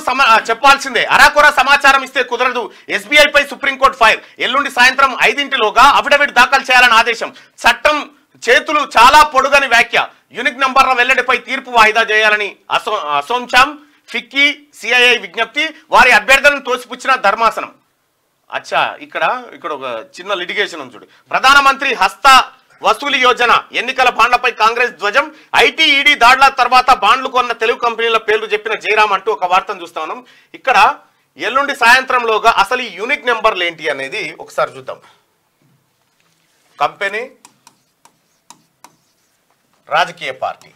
సమా ఆ, చెప్పాల్సిందే అరాకొర సమాచారం ఇస్తే కుదరదు ఎస్బీఐ పై సుప్రీంకోర్టు ఫైర్ ఎల్లుండి సాయంత్రం ఐదింటిలోగా అఫిడవిట్ దాఖలు చేయాలని ఆదేశం చట్టం చేతులు చాలా పొడుగని వ్యాఖ్య యూనిక్ నంబర్ల వెల్లడిపై తీర్పు వాయిదా చేయాలని అసో అసోంచాం ఫిక్కీ సిఐఐ విజ్ఞప్తి వారి అభ్యర్థులను తోసిపుచ్చిన ధర్మాసనం అచ్చా ఇక్కడ ఇక్కడ ఒక చిన్న లిటిగేషన్ ఉంది చూడు ప్రధానమంత్రి హస్త వసూలు యోజన ఎన్నికల బాండ్లపై కాంగ్రెస్ ధ్వజం ఐటీ ఈడీ దాడుల తర్వాత బాండ్లు కొన్న తెలుగు కంపెనీల పేర్లు చెప్పిన జయరాం అంటూ ఒక వార్తను చూస్తా ఉన్నాం ఇక్కడ ఎల్లుండి సాయంత్రంలోగా అసలు ఈ యూనిక్ నెంబర్లు ఏంటి అనేది ఒకసారి చూద్దాం కంపెనీ రాజకీయ పార్టీ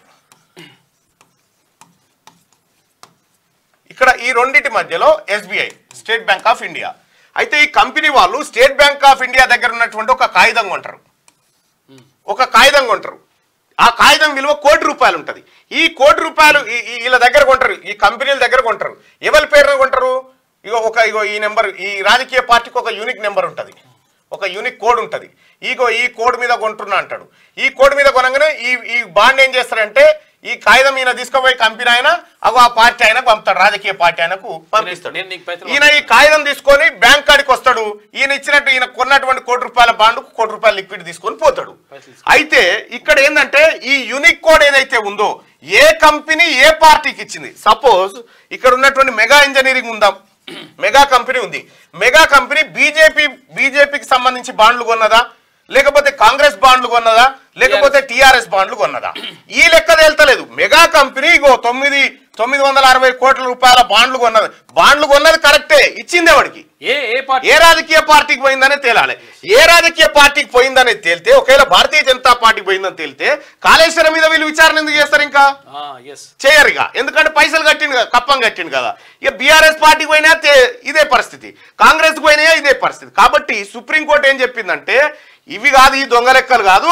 ఇక్కడ ఈ రెండింటి మధ్యలో SBI State Bank of India అయితే ఈ కంపెనీ వాళ్ళు స్టేట్ బ్యాంక్ ఆఫ్ ఇండియా దగ్గర ఉన్నటువంటి ఒక కాగితం కొంటారు ఒక కాగితం కొంటారు ఆ కాగితం విలువ కోటి రూపాయలు ఉంటుంది ఈ కోటి రూపాయలు ఈ- ఈ- వీళ్ళ దగ్గర కొంటారు ఈ కంపెనీల దగ్గర కొంటారు ఎవరి పేరున కొంటారు ఇగో ఒక ఇగో ఈ నెంబర్ ఈ రాజకీయ పార్టీకి ఒక యూనిక్ నెంబర్ ఉంటుంది ఒక యూనిక్ కోడ్ ఉంటుంది ఈగో ఈ కోడ్ మీద కొంటున్నా అంటాడు ఈ కోడ్ మీద కొనగానే ఈ ఈ బాండ్ ఏం చేస్తారంటే ఈ కాగితం ఈయన తీసుకుపోయి కంపెనీ ఆయన అగో ఆ పార్టీ ఆయనకు పంపుతాడు రాజకీయ పార్టీ ఆయనకు పంపిస్తాడు నేను నీకు పైసలు ఈయన ఈ కాగితం తీసుకొని బ్యాంక్ కాడికి వస్తాడు ఈయన ఇచ్చినట్టు ఈయన కొన్నటువంటి కోటి రూపాయల బాండ్ కోటి రూపాయల లిక్విడ్ తీసుకొని పోతాడు పైసలు అయితే ఇక్కడ ఏంటంటే ఈ యూనిక్ కోడ్ ఏదైతే ఉందో ఏ కంపెనీ ఏ పార్టీకి ఇచ్చింది సపోజ్ ఇక్కడ ఉన్నటువంటి మెగా ఇంజనీరింగ్ ఉందాం మెగా కంపెనీ ఉంది మెగా కంపెనీ బీజేపీ బీజేపీకి సంబంధించి బాండ్లు కొన్నదా లేకపోతే కాంగ్రెస్ బాండ్లు కొన్నదా లేకపోతే టిఆర్ఎస్ బాండ్లు కొన్నదా ఈ లెక్క తేల్తలేదు మెగా కంపెనీ ఇగో తొమ్మిది తొమ్మిది వందల అరవై కోట్ల రూపాయల బాండ్లు కొన్నది బాండ్లు కొన్నది కరెక్టే ఇచ్చింది ఎవరికి ఏ ఏ పార్టీ ఏ రాజకీయ పార్టీకి పోయిందనే తేలాలి ఏ రాజకీయ పార్టీకి పోయిందనే తేలితే ఒకవేళ భారతీయ జనతా పార్టీకి పోయిందని తేలితే కాళేశ్వరం మీద వీళ్ళు విచారణ ఎందుకు చేస్తారు ఇంకా ఎస్ చేయరు ఇక ఎందుకంటే పైసలు కట్టిండు కదా కప్పం కట్టిండు కదా ఇక బీఆర్ఎస్ పార్టీకి పోయినా తే- ఇదే పరిస్థితి కాంగ్రెస్ పోయినా ఇదే పరిస్థితి కాబట్టి సుప్రీంకోర్టు ఏం చెప్పిందంటే ఇవి కాదు ఈ దొంగ లెక్కలు కాదు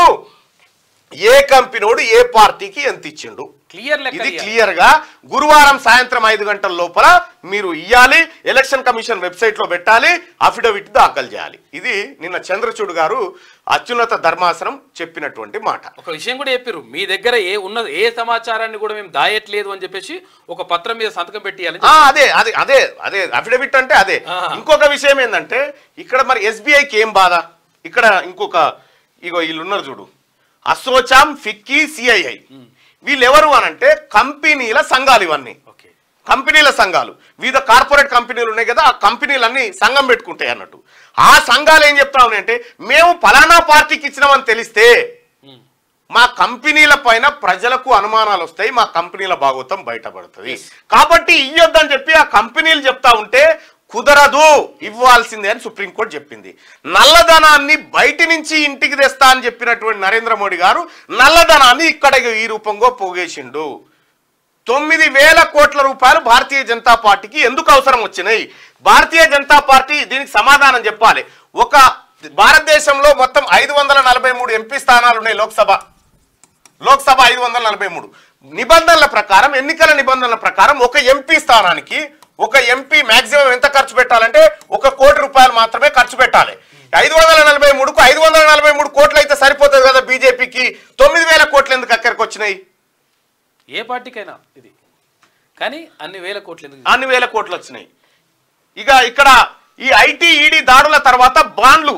ఏ కంపెనోడు ఏ పార్టీకి ఎంత ఇచ్చిండు క్లియర్ లెక్క ఇది ఇయ్యాలి. క్లియర్ గా గురువారం సాయంత్రం ఐదు గంటల లోపల మీరు ఇయ్యాలి ఎలక్షన్ కమిషన్ వెబ్సైట్ లో పెట్టాలి అఫిడవిట్ దాఖలు చేయాలి ఇది నిన్న చంద్రచూడ్ గారు అత్యున్నత ధర్మాసనం చెప్పినటువంటి మాట ఒక విషయం కూడా చెప్పారు మీ దగ్గర ఏ ఉన్నది ఏ సమాచారాన్ని కూడా మేము దాయట్లేదు అని చెప్పేసి ఒక పత్రం మీద సంతకం పెట్టియాలని ఆ, అదే అదే అదే అదే అఫిడవిట్ అంటే అదే ఆ. ఇంకొక విషయం ఏంటంటే ఇక్కడ మరి ఎస్బీఐకి ఏం బాధ ఇక్కడ ఇంకొక ఇగో వీళ్ళు ఉన్నారు చూడు అసోచాం ఫిక్కీ సిఐఐ వీళ్ళు ఎవరు అనంటే కంపెనీల సంఘాలు ఇవన్నీ ఓకే కంపెనీల సంఘాలు వివిధ కార్పొరేట్ కంపెనీలు ఉన్నాయి కదా ఆ కంపెనీలన్నీ సంఘం పెట్టుకుంటాయి అన్నట్టు ఆ సంఘాలు ఏం చెప్తా ఉన్నాయంటే మేము ఫలానా పార్టీకి ఇచ్చినామని తెలిస్తే మా కంపెనీల పైన ప్రజలకు అనుమానాలు వస్తాయి మా కంపెనీల భాగోతం బయటపడుతుంది కాబట్టి ఇయ్యొద్దని చెప్పి ఆ కంపెనీలు చెప్తా ఉంటే కుదరదు ఇవ్వాల్సిందే అని సుప్రీంకోర్టు చెప్పింది నల్లధనాన్ని బయటి నుంచి ఇంటికి తెస్తా అని చెప్పినటువంటి నరేంద్ర మోడీ గారు నల్లధనాన్ని ఇక్కడ ఈ రూపంగా పోగేసిండు తొమ్మిది వేల కోట్ల రూపాయలు భారతీయ జనతా పార్టీకి ఎందుకు అవసరం వచ్చినాయి భారతీయ జనతా పార్టీ దీనికి సమాధానం చెప్పాలి ఒక భారతదేశంలో మొత్తం ఐదు వందల నలభై మూడు ఎంపీ స్థానాలు ఉన్నాయి లోక్సభ లోక్సభ ఐదు వందల నలభై మూడు నిబంధనల ప్రకారం ఎన్నికల నిబంధనల ప్రకారం ఒక ఎంపీ స్థానానికి ఒక ఎంపీ మాక్సిమం ఎంత ఖర్చు పెట్టాలంటే ఒక కోటి రూపాయలు మాత్రమే ఖర్చు పెట్టాలి ఐదు వందల నలభై మూడుకు ఐదు వందల నలభై మూడు కోట్లు అయితే సరిపోతుంది కదా బీజేపీకి తొమ్మిది వేల కోట్లు ఎందుకు అక్కడికి వచ్చినాయి ఏ పార్టీకైనా ఇది కానీ అన్ని వేల కోట్లు ఎందుకు అన్ని వేల కోట్లు వచ్చినాయి ఇక ఇక్కడ ఈ ఐటీ ఈడీ దాడుల తర్వాత బాండ్లు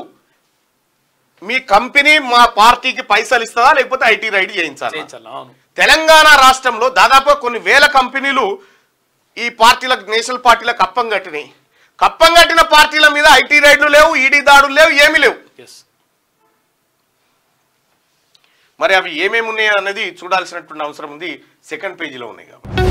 మీ కంపెనీ మా పార్టీకి పైసలు ఇస్తుందా లేకపోతే ఐటీ రైడ్ చేయించాలి చేయించాలి అవును తెలంగాణ రాష్ట్రంలో దాదాపు కొన్ని వేల కంపెనీలు ఈ పార్టీలకు నేషనల్ పార్టీలకు కప్పం కట్టినాయి కప్పం కట్టిన పార్టీల మీద ఐటీ రైడ్లు లేవు ఈడీ దాడులు లేవు ఏమీ లేవు ఎస్ మరి అవి ఏమేమి ఉన్నాయి అనేది చూడాల్సినటువంటి అవసరం ఉంది సెకండ్ పేజీలో ఉన్నాయి కాబట్టి